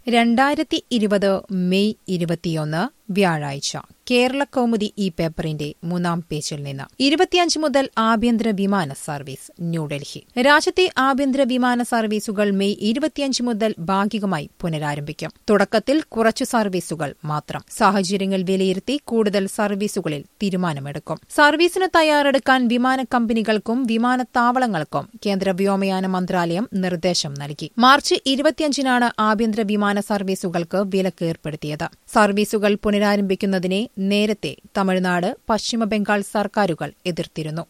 രണ്ടായിരത്തി ഇരുപത് മെയ് ഇരുപത്തിയൊന്ന് വ്യാഴാഴ്ച കേരള കൗമുദി ഈ പേപ്പറിന്റെ മൂന്നാം പേജിൽ നിന്ന് ഇരുപത്തിയഞ്ച് മുതൽ ആഭ്യന്തര വിമാന സർവീസ് ന്യൂഡൽഹി രാജ്യത്തെ ആഭ്യന്തര വിമാന സർവീസുകൾ മെയ് ഇരുപത്തിയഞ്ച് മുതൽ ഭാഗികമായി പുനരാരംഭിക്കും തുടക്കത്തിൽ കുറച്ചു സർവീസുകൾ മാത്രം സാഹചര്യങ്ങൾ വിലയിരുത്തി കൂടുതൽ സർവീസുകളിൽ തീരുമാനമെടുക്കും സർവീസിന് തയ്യാറെടുക്കാൻ വിമാന കമ്പനികൾക്കും വിമാനത്താവളങ്ങൾക്കും കേന്ദ്ര വ്യോമയാന മന്ത്രാലയം നിർദ്ദേശം നൽകി മാർച്ച് ഇരുപത്തിയഞ്ചിനാണ് ആഭ്യന്തര വിമാന സർവീസുകൾക്ക് വിലക്ക് ഏർപ്പെടുത്തിയത് സർവീസുകൾ പുനരാരംഭിക്കുന്നതിനെ നേരത്തെ തമിഴ്നാട് പശ്ചിമബംഗാൾ സർക്കാരുകൾ എതിർത്തിരുന്നു